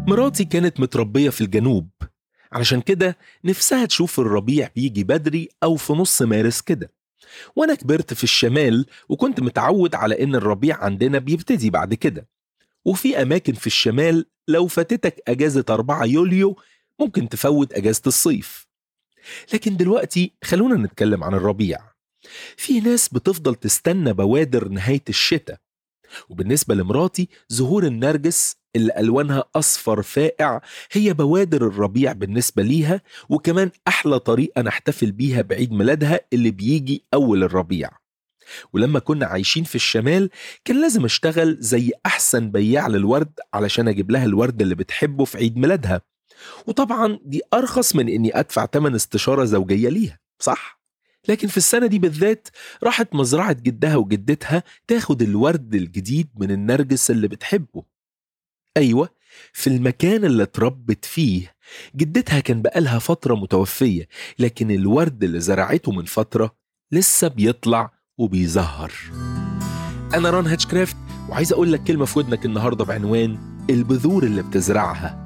مراتي كانت متربية في الجنوب علشان كده نفسها تشوف الربيع بيجي بدري أو في نص مارس كده وأنا كبرت في الشمال وكنت متعود على إن الربيع عندنا بيبتدي بعد كده وفي أماكن في الشمال لو فاتتك أجازة 4 يوليو ممكن تفوت أجازة الصيف لكن دلوقتي خلونا نتكلم عن الربيع في ناس بتفضل تستنى بوادر نهاية الشتاء وبالنسبة لمراتي زهور النرجس اللي ألوانها أصفر فائع هي بوادر الربيع بالنسبة ليها وكمان أحلى طريقة نحتفل بيها بعيد ميلادها اللي بيجي أول الربيع ولما كنا عايشين في الشمال كان لازم اشتغل زي أحسن بياع للورد علشان أجيب لها الورد اللي بتحبه في عيد ميلادها وطبعا دي أرخص من إني أدفع تمن استشارة زوجية ليها صح؟ لكن في السنة دي بالذات راحت مزرعة جدها وجدتها تاخد الورد الجديد من النرجس اللي بتحبه أيوة في المكان اللي اتربت فيه جدتها كان بقالها فترة متوفية لكن الورد اللي زرعته من فترة لسه بيطلع وبيزهر أنا ران هاتشكرافت وعايز أقول لك كلمة في ودنك النهاردة بعنوان البذور اللي بتزرعها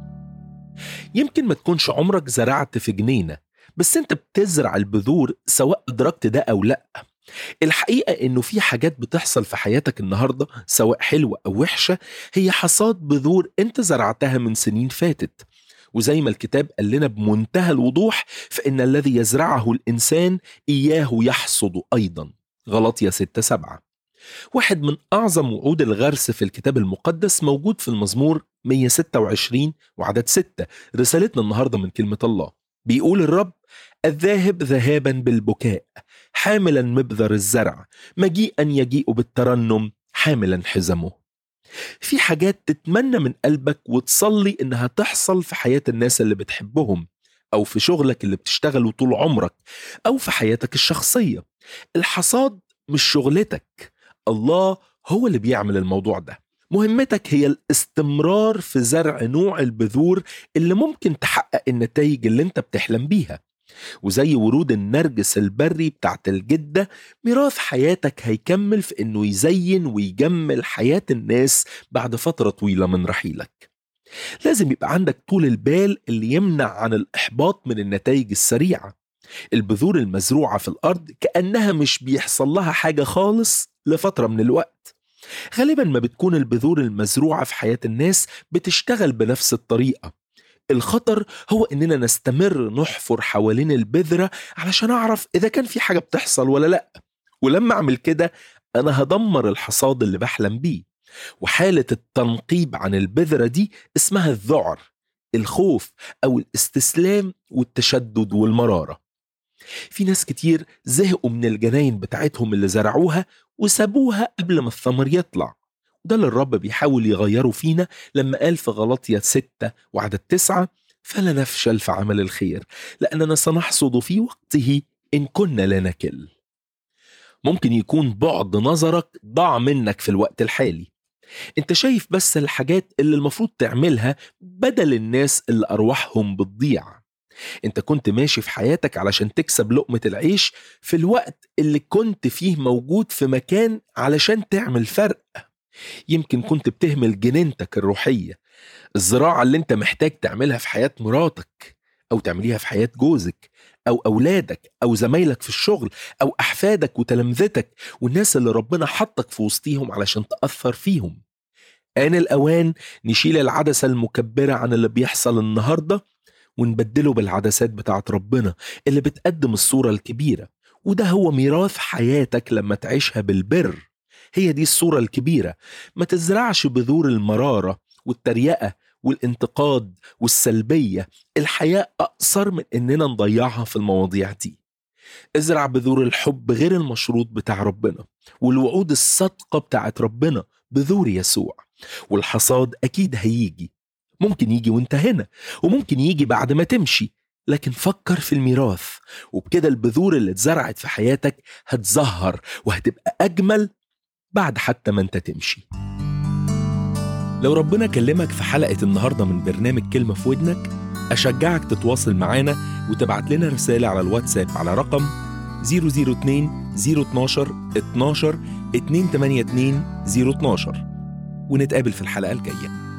يمكن ما تكونش عمرك زرعت في جنينة بس انت بتزرع البذور سواء أدركت ده أو لأ الحقيقة إنه في حاجات بتحصل في حياتك النهاردة سواء حلوة أو وحشة هي حصاد بذور أنت زرعتها من سنين فاتت وزي ما الكتاب قال لنا بمنتهى الوضوح فإن الذي يزرعه الإنسان إياه يحصد أيضا غلطية 6 7 واحد من أعظم وعود الغرس في الكتاب المقدس موجود في المزمور 126 وعدد 6 رسالتنا النهاردة من كلمة الله بيقول الرب الذاهب ذهابا بالبكاء حاملا مبذر الزرع مجيئا يجيء بالترنم حاملا حزمه في حاجات تتمنى من قلبك وتصلي انها تحصل في حياة الناس اللي بتحبهم او في شغلك اللي بتشتغله طول عمرك او في حياتك الشخصية الحصاد مش شغلتك الله هو اللي بيعمل الموضوع ده مهمتك هي الاستمرار في زرع نوع البذور اللي ممكن تحقق النتائج اللي انت بتحلم بيها وزي ورود النرجس البري بتاعت الجدة ميراث حياتك هيكمل في انه يزين ويجمل حياة الناس بعد فترة طويلة من رحيلك لازم يبقى عندك طول البال اللي يمنع عن الإحباط من النتائج السريعة البذور المزروعة في الأرض كأنها مش بيحصل لها حاجة خالص لفترة من الوقت غالبا ما بتكون البذور المزروعة في حياة الناس بتشتغل بنفس الطريقة الخطر هو اننا نستمر نحفر حوالين البذره علشان اعرف اذا كان في حاجه بتحصل ولا لا ولما اعمل كده انا هدمر الحصاد اللي بحلم بيه وحاله التنقيب عن البذره دي اسمها الذعر الخوف او الاستسلام والتشدد والمراره في ناس كتير زهقوا من الجناين بتاعتهم اللي زرعوها وسابوها قبل ما الثمر يطلع ده اللي الرب بيحاول يغيره فينا لما قال في غلطية ستة وعدد تسعة فلا نفشل في عمل الخير لأننا سنحصد في وقته إن كنا لا نكل ممكن يكون بعد نظرك ضاع منك في الوقت الحالي انت شايف بس الحاجات اللي المفروض تعملها بدل الناس اللي أرواحهم بتضيع انت كنت ماشي في حياتك علشان تكسب لقمة العيش في الوقت اللي كنت فيه موجود في مكان علشان تعمل فرق يمكن كنت بتهمل جنينتك الروحية الزراعة اللي انت محتاج تعملها في حياة مراتك أو تعمليها في حياة جوزك أو أولادك أو زمايلك في الشغل أو أحفادك وتلامذتك والناس اللي ربنا حطك في وسطيهم علشان تأثر فيهم آن الأوان نشيل العدسة المكبرة عن اللي بيحصل النهاردة ونبدله بالعدسات بتاعت ربنا اللي بتقدم الصورة الكبيرة وده هو ميراث حياتك لما تعيشها بالبر هي دي الصورة الكبيرة ما تزرعش بذور المرارة والتريقة والانتقاد والسلبية الحياة أقصر من إننا نضيعها في المواضيع دي ازرع بذور الحب غير المشروط بتاع ربنا والوعود الصادقة بتاعت ربنا بذور يسوع والحصاد أكيد هيجي ممكن يجي وانت هنا وممكن يجي بعد ما تمشي لكن فكر في الميراث وبكده البذور اللي اتزرعت في حياتك هتزهر وهتبقى أجمل بعد حتى ما انت تمشي لو ربنا كلمك في حلقة النهاردة من برنامج كلمة في ودنك أشجعك تتواصل معانا وتبعت لنا رسالة على الواتساب على رقم 002 012 12 282 012 ونتقابل في الحلقة الجاية